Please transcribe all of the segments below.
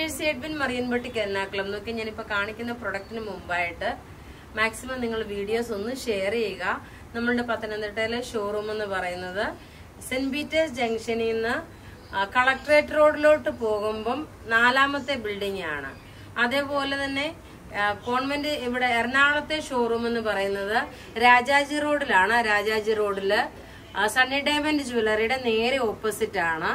viewers Edwin മറിയൻപട്ടിക്ക് Ernakulam നോക്കി ഞാനിപ്പോ കാണിക്കുന്ന പ്രൊഡക്റ്റിന് മുമ്പായിട്ട് മാക്സിമം നിങ്ങൾ വീഡിയോസ് ഒന്ന് ഷെയർ ചെയ്യുക നമ്മളുടെ പത്തനംതിട്ടയിലെ ഷോറൂം എന്ന് പറയുന്നത് സെന്റ് പീറ്റേഴ്സ് ജംഗ്ഷനിൽ നിന്ന് ആ, കളക്ടറേറ്റ് റോഡിലോട്ട് പോകുമ്പം നാലാമത്തെ ബിൽഡിംഗ് ആണ് അതേപോലെ തന്നെ ആ, കോൺവെന്റ് ഇവിടെ എറണാകുളത്തെ ഷോറൂം എന്ന് പറയുന്നത് രാജാജി റോഡിലാണ് രാജാജി റോഡില് ആ, സണ്ണി ഡയമണ്ട് ജ്വല്ലറിയുടെ നേരെ ഓപ്പോസിറ്റ് ആണ്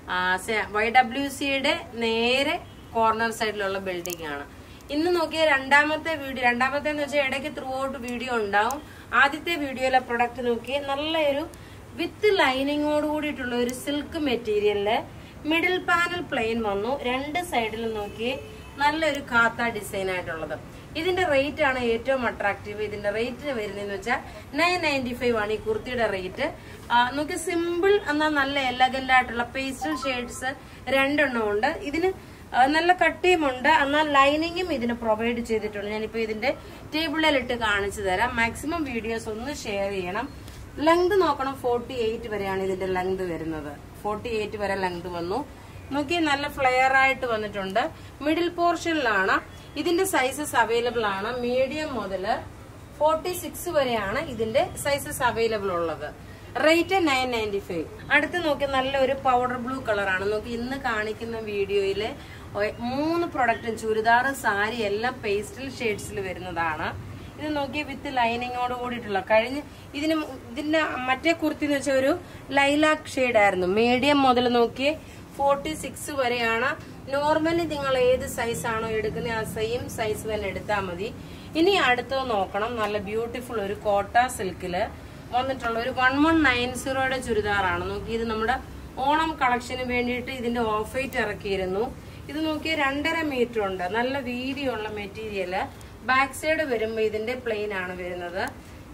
വൈ ഡബ്ല്യു സിയുടെ നേരെ കോർണർ സൈഡിലുള്ള ബിൽഡിംഗ് ആണ് ഇന്ന് നോക്കിയ രണ്ടാമത്തെ വീഡിയോ രണ്ടാമത്തെ എന്ന് വെച്ചാൽ ഇടയ്ക്ക് ത്രൂ ഔട്ട് വീഡിയോ ഉണ്ടാവും ആദ്യത്തെ വീഡിയോയിലെ പ്രൊഡക്റ്റ് നോക്കി നല്ലൊരു വിത്ത് ലൈനിങ്ങോട് കൂടിയിട്ടുള്ള ഒരു സിൽക്ക് മെറ്റീരിയലില് മിഡിൽ പാനൽ പ്ലെയിൻ വന്നു രണ്ട് സൈഡിൽ നോക്കി നല്ലൊരു കാത്ത ഡിസൈൻ ആയിട്ടുള്ളത് ഇതിന്റെ റേറ്റ് ആണ് ഏറ്റവും അട്രാക്റ്റീവ് ഇതിന്റെ റേറ്റ് വരുന്നതെന്ന് വെച്ചാൽ നയൻ നയൻറ്റി ഫൈവ് ആണ് ഈ കുർത്തിയുടെ റേറ്റ് നോക്കി സിമ്പിൾ എന്നാൽ നല്ല എലഗന്റ് ആയിട്ടുള്ള പേസ്റ്റൽ ഷെയ്ഡ്സ് രണ്ടെണ്ണം ഉണ്ട് ഇതിന് ആ, നല്ല കട്ടിയുമുണ്ട് എന്നാൽ ലൈനിങ്ങും ഇതിന് പ്രൊവൈഡ് ചെയ്തിട്ടുണ്ട് ഞാനിപ്പോ ഇതിന്റെ ടേബിളിലിട്ട് കാണിച്ചു തരാം മാക്സിമം വീഡിയോസ് ഒന്ന് ഷെയർ ചെയ്യണം ലെങ്ത് നോക്കണം ഫോർട്ടി എയ്റ്റ് വരെയാണ് ഇതിന്റെ ലെങ്ത് വരുന്നത് ഫോർട്ടി എയ്റ്റ് വരെ ലെങ്ത് വന്നു നോക്കി നല്ല ഫ്ലെയർ ആയിട്ട് വന്നിട്ടുണ്ട് മിഡിൽ പോർഷനിലാണ് ഇതിന്റെ സൈസസ് അവൈലബിൾ ആണ് മീഡിയം മുതല് ഫോർട്ടി സിക്സ് വരെയാണ് ഇതിന്റെ സൈസസ് അവൈലബിൾ ഉള്ളത് റേറ്റ് നയൻ നയൻറ്റി ഫൈവ് അടുത്ത് നോക്കി നല്ലൊരു പൗഡർ ബ്ലൂ കളറാണ് നോക്കി ഇന്ന് കാണിക്കുന്ന വീഡിയോയില് ഒ- മൂന്ന് പ്രൊഡക്റ്റും ചുരിദാർ സാരി എല്ലാം പേസ്റ്റൽ ഷെയ്ഡ്സിൽ വരുന്നതാണ് ഇത് നോക്കി വിത്ത് ലൈനിങ്ങോട് കൂടിയിട്ടുള്ള കഴിഞ്ഞ് ഇതിന് മു- ഇതിന്റെ മറ്റേ കുർത്തി എന്ന് വെച്ചാൽ ഒരു ലൈലാക്ക് ഷെയ്ഡ് ആയിരുന്നു മീഡിയം മുതൽ നോക്കി ഫോർട്ടി സിക്സ് വരെയാണ് നോർമലി നിങ്ങൾ ഏത് സൈസ് ആണോ എടുക്കുന്നത് ആ സെയിം സൈസ് തന്നെ എടുത്താൽ മതി ഇനി അടുത്തത് നോക്കണം നല്ല ബ്യൂട്ടിഫുൾ ഒരു കോട്ട സിൽക്കില് വന്നിട്ടുള്ള ഒരു വൺ വൺ നയൻ സീറോയുടെ ചുരിദാറാണ് നോക്കി ഇത് നമ്മുടെ ഓണം കളക്ഷന് വേണ്ടിയിട്ട് ഇതിന്റെ ഓഫ് വൈറ്റ് ഇറക്കിയിരുന്നു ഇത് നോക്കി രണ്ടര മീറ്റർ ഉണ്ട് നല്ല വീതിയുള്ള മെറ്റീരിയല് ബാക്ക് സൈഡ് വരുമ്പോൾ ഇതിന്റെ പ്ലെയിൻ ആണ് വരുന്നത്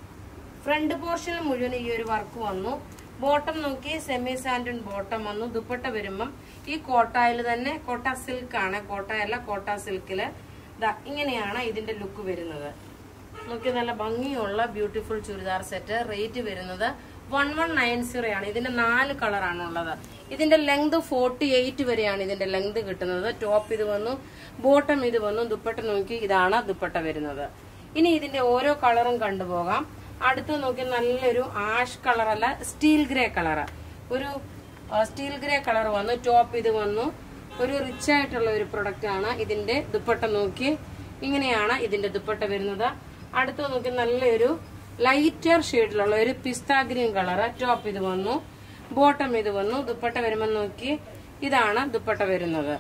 ഫ്രണ്ട് പോർഷനിൽ മുഴുവൻ ഈ ഒരു വർക്ക് വന്നു ബോട്ടം നോക്കി സെമി സാൻഡൺ ബോട്ടം വന്നു ദുപ്പട്ട വരുമ്പം ഈ കോട്ടായിൽ തന്നെ കോട്ട സിൽക്ക് ആണ് കോട്ടയല്ല കോട്ട സിൽക്കില് ദാ ഇങ്ങനെയാണ് ഇതിന്റെ ലുക്ക് വരുന്നത് നോക്കി നല്ല ഭംഗിയുള്ള ബ്യൂട്ടിഫുൾ ചുരിദാർ സെറ്റ് റേറ്റ് വരുന്നത് വൺ വൺ നയൻ സീറോ ആണ് ഇതിന്റെ നാല് കളറാണ് ഉള്ളത് ഇതിന്റെ ലെങ്ത് ഫോർട്ടി എയ്റ്റ് വരെയാണ് ഇതിന്റെ ലെങ്ത് കിട്ടുന്നത് ടോപ്പ് ഇത് വന്നു ബോട്ടം ഇത് വന്നു ദുപ്പട്ട നോക്കി ഇതാണ് ദുപ്പട്ട വരുന്നത് ഇനി ഇതിന്റെ ഓരോ കളറും കണ്ടുപോകാം അടുത്ത് നോക്കി നല്ലൊരു ആഷ് കളർ അല്ല സ്റ്റീൽ ഗ്രേ കളർ ഒരു സ്റ്റീൽ ഗ്രേ കളർ വന്നു ടോപ്പ് ഇത് വന്നു ഒരു റിച്ച് ആയിട്ടുള്ള ഒരു പ്രൊഡക്റ്റ് ആണ് ഇതിന്റെ ദുപ്പട്ട നോക്കി ഇങ്ങനെയാണ് ഇതിന്റെ ദുപ്പട്ട വരുന്നത് അടുത്ത് നോക്കി നല്ലൊരു ലൈറ്റർ ഷെയ്ഡിലുള്ള ഒരു പിസ്ത ഗ്രീൻ കളർ ടോപ്പ് ഇത് വന്നു ബോട്ടം ഇത് വന്നു ദുപ്പട്ട വരുമ്പോൾ നോക്കി ഇതാണ് ദുപ്പട്ട വരുന്നത്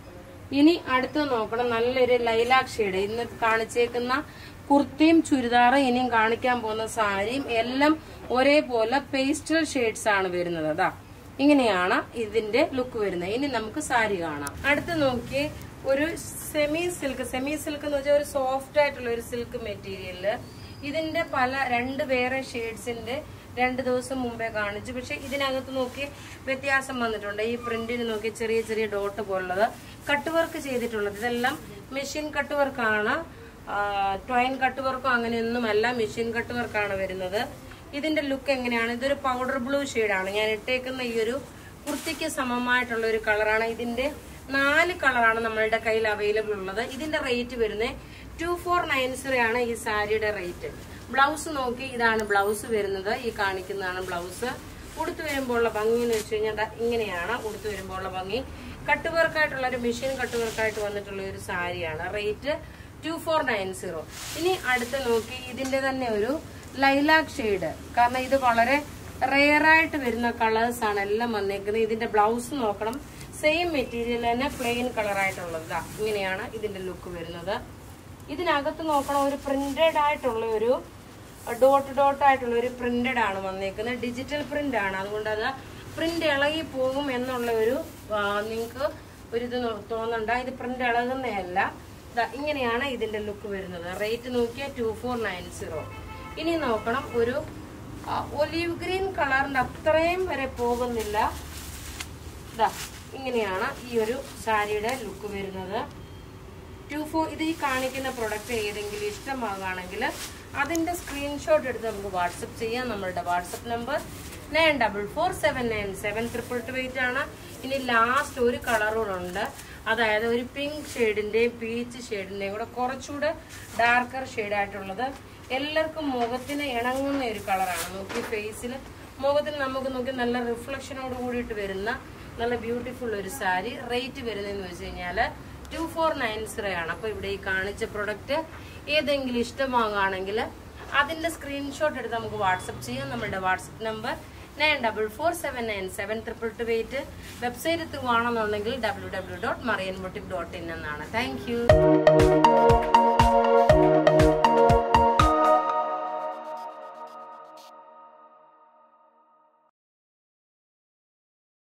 ഇനി അടുത്ത് നോക്കണം നല്ലൊരു ലൈലാക് ഷെയ്ഡ് ഇന്ന് കാണിച്ചേക്കുന്ന കുർത്തിയും ചുരിദാറും ഇനിയും കാണിക്കാൻ പോകുന്ന സാരിയും എല്ലാം ഒരേപോലെ പേസ്റ്റൽ ഷെയ്ഡ്സ് ആണ് വരുന്നത് അതാ ഇങ്ങനെയാണ് ഇതിന്റെ ലുക്ക് വരുന്നത് ഇനി നമുക്ക് സാരി കാണാം അടുത്ത് നോക്കി ഒരു സെമി സിൽക്ക് സെമി സിൽക്ക് എന്ന് വെച്ചാൽ ഒരു സോഫ്റ്റ് ആയിട്ടുള്ള ഒരു സിൽക്ക് മെറ്റീരിയല് ഇതിന്റെ പല രണ്ട് വേറെ ഷെയ്ഡ്സിന്റെ രണ്ട് ദിവസം മുമ്പേ കാണിച്ചു പക്ഷെ ഇതിനകത്ത് നോക്കി വ്യത്യാസം വന്നിട്ടുണ്ട് ഈ പ്രിന്റിന് നോക്കി ചെറിയ ചെറിയ ഡോട്ട് പോലുള്ളത് കട്ട് വർക്ക് ചെയ്തിട്ടുള്ളത് ഇതെല്ലാം മെഷീൻ കട്ട് വർക്കാണ് ടോയിൻ കട്ട് വർക്കും അങ്ങനെയൊന്നുമല്ല മെഷീൻ കട്ട് വർക്കാണ് വരുന്നത് ഇതിന്റെ ലുക്ക് എങ്ങനെയാണ് ഇതൊരു പൗഡർ ബ്ലൂ ആണ് ഞാൻ ഇട്ടേക്കുന്ന ഈ ഒരു കുർത്തിക്ക് സമമായിട്ടുള്ള ഒരു കളറാണ് ഇതിന്റെ നാല് കളറാണ് നമ്മളുടെ കയ്യിൽ അവൈലബിൾ ഉള്ളത് ഇതിന്റെ റേറ്റ് വരുന്നത് ടു ഫോർ നയൻ സീറോ ആണ് ഈ സാരിയുടെ റേറ്റ് ബ്ലൗസ് നോക്കി ഇതാണ് ബ്ലൗസ് വരുന്നത് ഈ കാണിക്കുന്നതാണ് ബ്ലൗസ് ഉടുത്തു വരുമ്പോൾ ഉള്ള ഭംഗി എന്ന് വെച്ച് കഴിഞ്ഞാൽ ദാ ഇങ്ങനെയാണ് ഉടുത്തു വരുമ്പോൾ ഉള്ള ഭംഗി കട്ട് വർക്കായിട്ടുള്ള ഒരു മെഷീൻ കട്ട് വർക്കായിട്ട് വന്നിട്ടുള്ള ഒരു സാരിയാണ് rate two four nine zero ഇനി അടുത്ത് നോക്കി ഇതിന്റെ തന്നെ ഒരു ലൈലാക് ഷെയ്ഡ് കാരണം ഇത് വളരെ റെയർ ആയിട്ട് വരുന്ന കളേഴ്സ് ആണ് എല്ലാം വന്നേക്കുന്നത് ഇതിന്റെ ബ്ലൗസ് നോക്കണം സെയിം മെറ്റീരിയൽ തന്നെ പ്ലെയിൻ കളർ ആയിട്ടുള്ളത് ദാ ഇങ്ങനെയാണ് ഇതിന്റെ ലുക്ക് വരുന്നത് ഇതിനകത്ത് നോക്കണം ഒരു പ്രിന്റഡ് ആയിട്ടുള്ള ഒരു ഡോട്ട് ഡോട്ട് ആയിട്ടുള്ള ഒരു പ്രിന്റഡ് ആണ് വന്നേക്കുന്നത് ഡിജിറ്റൽ പ്രിന്റ് ആണ് അതുകൊണ്ട് അത് പ്രിന്റ് ഇളകി പോകും എന്നുള്ള ഒരു നിങ്ങൾക്ക് ഒരു ഇത് നോ- തോന്നണ്ട ഇത് പ്രിന്റ് ഇളകുന്നതല്ല ദാ ഇങ്ങനെയാണ് ഇതിന്റെ ലുക്ക് വരുന്നത് റേറ്റ് നോക്കിയാൽ ടു ഫോർ നയൻ സീറോ ഇനി നോക്കണം ഒരു ഒലീവ് ഗ്രീൻ കളറിന്റെ അത്രയും വരെ പോകുന്നില്ല ദാ ഇങ്ങനെയാണ് ഈ ഒരു സാരിയുടെ ലുക്ക് വരുന്നത് ടു ഫോർ ഇത് ഈ കാണിക്കുന്ന പ്രൊഡക്റ്റ് ഏതെങ്കിലും ഇഷ്ടമാകുകയാണെങ്കിൽ അതിന്റെ സ്ക്രീൻഷോട്ട് എടുത്ത് നമുക്ക് വാട്സപ്പ് ചെയ്യാം നമ്മളുടെ WhatsApp number nine double four seven nine seven triple two eight ആണ് ഇനി ലാസ്റ്റ് ഒരു കളറുകളുണ്ട് അതായത് ഒരു പിങ്ക് ഷെയ്ഡിന്റെയും പീച്ച് ഷെയ്ഡിന്റെയും കൂടെ കുറച്ചുകൂടെ ഡാർക്കർ ആയിട്ടുള്ളത് എല്ലാവർക്കും മുഖത്തിന് ഇണങ്ങുന്ന ഒരു കളറാണ് നോക്കി ഫേസിൽ മുഖത്തിന് നമുക്ക് നോക്കി നല്ല റിഫ്ലക്ഷനോട് കൂടിയിട്ട് വരുന്ന നല്ല ബ്യൂട്ടിഫുൾ ഒരു സാരി റേറ്റ് വരുന്നതെന്ന് വെച്ച് കഴിഞ്ഞാല് ടു ഫോർ നയൻ സീറോ ആണ് അപ്പൊ ഇവിടെ ഈ കാണിച്ച പ്രൊഡക്റ്റ് ഏതെങ്കിലും ഇഷ്ടമാകുകയാണെങ്കിൽ അതിന്റെ സ്ക്രീൻഷോട്ട് എടുത്ത് നമുക്ക് വാട്സപ്പ് ചെയ്യാം നമ്മുടെ WhatsApp number nine double four seven nine seven triple two eight website through ആണെന്നുണ്ടെങ്കിൽ W W dot Marian boutique dot in എന്നാണ് താങ്ക് യു